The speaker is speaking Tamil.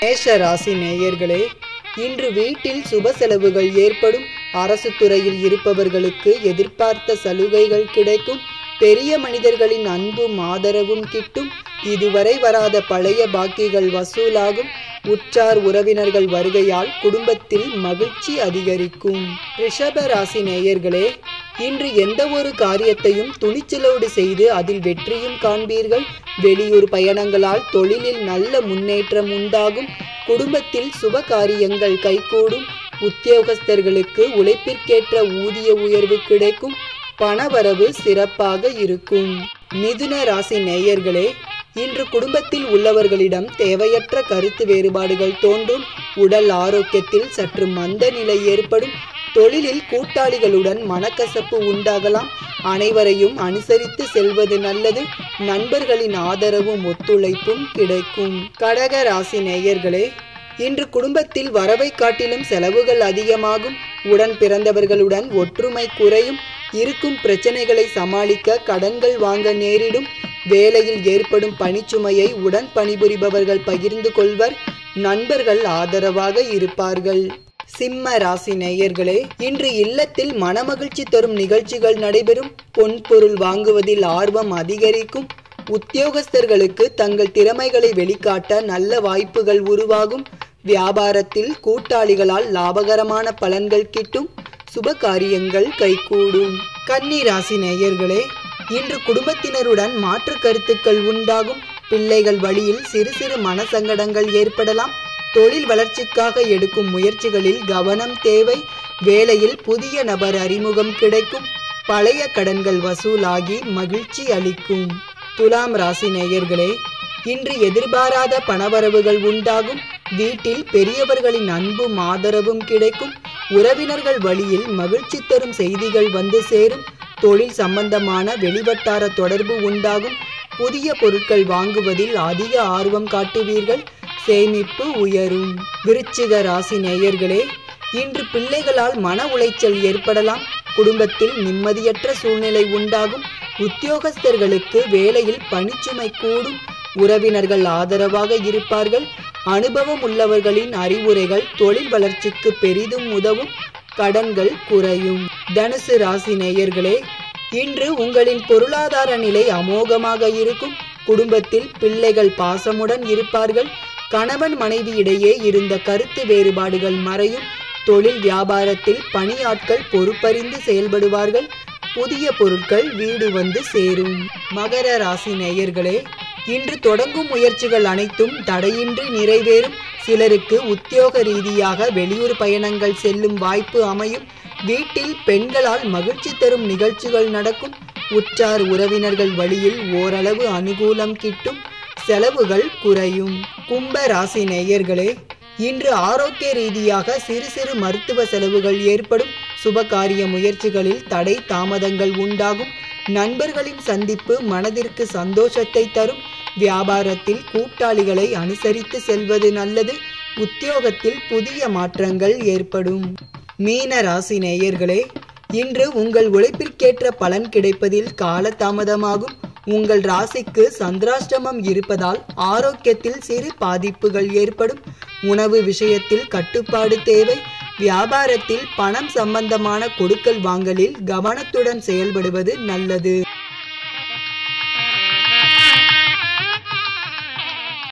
மேஷ ராசி நேயர்களே இன்று வீட்டில் சுப செலவுகள் ஏற்படும் அரசு துறையில் இருப்பவர்களுக்கு எதிர்பார்த்த சலுகைகள் கிடைக்கும் பெரிய மனிதர்களின் அன்பும் ஆதரவும் கிட்டும் இதுவரை வராத பழைய பாக்கிகள் வசூலாகும் உற்றார் உறவினர்கள் வருகையால் குடும்பத்தில் மகிழ்ச்சி அதிகரிக்கும் ரிஷப ராசி நேயர்களே இன்று எந்த ஒரு காரியத்தையும் துணிச்சலோடு செய்து அதில் வெற்றியும் காண்பீர்கள் வெளியூர் பயணங்களால் தொழிலில் நல்ல முன்னேற்றம் உண்டாகும் குடும்பத்தில் சுப காரியங்கள் கைகூடும் உத்தியோகஸ்தர்களுக்கு உழைப்பிற்கேற்ற ஊதிய உயர்வு கிடைக்கும் பணவரவு சிறப்பாக இருக்கும் மிதுன ராசி நேயர்களே இன்று குடும்பத்தில் உள்ளவர்களிடம் தேவையற்ற கருத்து வேறுபாடுகள் தோன்றும் உடல் ஆரோக்கியத்தில் சற்று மந்த நிலை ஏற்படும் தொழிலில் கூட்டாளிகளுடன் மனக்கசப்பு உண்டாகலாம் அனைவரையும் அனுசரித்து செல்வது நல்லது நண்பர்களின் ஆதரவும் ஒத்துழைப்பும் கிடைக்கும் கடக ராசி நேயர்களே இன்று குடும்பத்தில் வரவை காட்டிலும் செலவுகள் அதிகமாகும் உடன் பிறந்தவர்களுடன் ஒற்றுமை குறையும் இருக்கும் பிரச்சனைகளை சமாளிக்க கடன்கள் வாங்க நேரிடும் வேலையில் ஏற்படும் பணிச்சுமையை உடன் பணிபுரிபவர்கள் பகிர்ந்து கொள்வர் நண்பர்கள் ஆதரவாக இருப்பார்கள் சிம்ம ராசி நேயர்களே இன்று இல்லத்தில் மனமகிழ்ச்சி தரும் நிகழ்ச்சிகள் நடைபெறும் பொன் பொருள் வாங்குவதில் ஆர்வம் அதிகரிக்கும் உத்தியோகஸ்தர்களுக்கு தங்கள் திறமைகளை வெளிக்காட்ட நல்ல வாய்ப்புகள் உருவாகும் வியாபாரத்தில் கூட்டாளிகளால் லாபகரமான பலன்கள் கிட்டும் சுப காரியங்கள் கைகூடும் கன்னி ராசி நேயர்களே இன்று குடும்பத்தினருடன் மாற்று கருத்துக்கள் உண்டாகும் பிள்ளைகள் வழியில் சிறு சிறு மனசங்கடங்கள் ஏற்படலாம் தொழில் வளர்ச்சிக்காக எடுக்கும் முயற்சிகளில் கவனம் தேவை வேலையில் புதிய நபர் அறிமுகம் கிடைக்கும் பழைய கடன்கள் வசூலாகி மகிழ்ச்சி அளிக்கும் துலாம் ராசி நேயர்களே இன்று எதிர்பாராத பணவரவுகள் உண்டாகும் வீட்டில் பெரியவர்களின் அன்பும் ஆதரவும் கிடைக்கும் உறவினர்கள் வழியில் மகிழ்ச்சி தரும் செய்திகள் வந்து சேரும் தொழில் சம்பந்தமான வெளிவட்டார தொடர்பு உண்டாகும் புதிய பொருட்கள் வாங்குவதில் அதிக ஆர்வம் காட்டுவீர்கள் சேமிப்பு உயரும் விருச்சிக ராசி நேயர்களே இன்று பிள்ளைகளால் மன உளைச்சல் ஏற்படலாம் குடும்பத்தில் நிம்மதியற்ற சூழ்நிலை உண்டாகும் உத்தியோகஸ்தர்களுக்கு வேலையில் பணிச்சுமை கூடும் உறவினர்கள் ஆதரவாக இருப்பார்கள் அனுபவம் உள்ளவர்களின் அறிவுரைகள் தொழில் வளர்ச்சிக்கு பெரிதும் உதவும் கடன்கள் குறையும் தனுசு ராசி நேயர்களே இன்று உங்களின் பொருளாதார நிலை அமோகமாக இருக்கும் குடும்பத்தில் பிள்ளைகள் பாசமுடன் இருப்பார்கள் கணவன் மனைவி இடையே இருந்த கருத்து வேறுபாடுகள் மறையும் தொழில் வியாபாரத்தில் பணியாட்கள் பொறுப்பறிந்து செயல்படுவார்கள் புதிய பொருட்கள் வீடு வந்து சேரும் மகர ராசி நேயர்களே இன்று தொடங்கும் முயற்சிகள் அனைத்தும் தடையின்றி நிறைவேறும் சிலருக்கு உத்தியோக ரீதியாக வெளியூர் பயணங்கள் செல்லும் வாய்ப்பு அமையும் வீட்டில் பெண்களால் மகிழ்ச்சி தரும் நிகழ்ச்சிகள் நடக்கும் உற்றார் உறவினர்கள் வழியில் ஓரளவு அனுகூலம் கிட்டும் செலவுகள் குறையும் கும்ப ராசி நேயர்களே இன்று ஆரோக்கிய ரீதியாக சிறு சிறு மருத்துவ செலவுகள் ஏற்படும் சுபகாரிய முயற்சிகளில் தடை தாமதங்கள் உண்டாகும் நண்பர்களின் சந்திப்பு மனதிற்கு சந்தோஷத்தை தரும் வியாபாரத்தில் கூட்டாளிகளை அனுசரித்து செல்வது நல்லது உத்தியோகத்தில் புதிய மாற்றங்கள் ஏற்படும் மீன ராசி நேயர்களே இன்று உங்கள் உழைப்பிற்கேற்ற பலன் கிடைப்பதில் கால தாமதமாகும் உங்கள் ராசிக்கு சந்திராஷ்டமம் இருப்பதால் ஆரோக்கியத்தில் சிறு பாதிப்புகள் ஏற்படும் உணவு விஷயத்தில் கட்டுப்பாடு தேவை வியாபாரத்தில் பணம் சம்பந்தமான கொடுக்கல் வாங்கலில் கவனத்துடன் செயல்படுவது நல்லது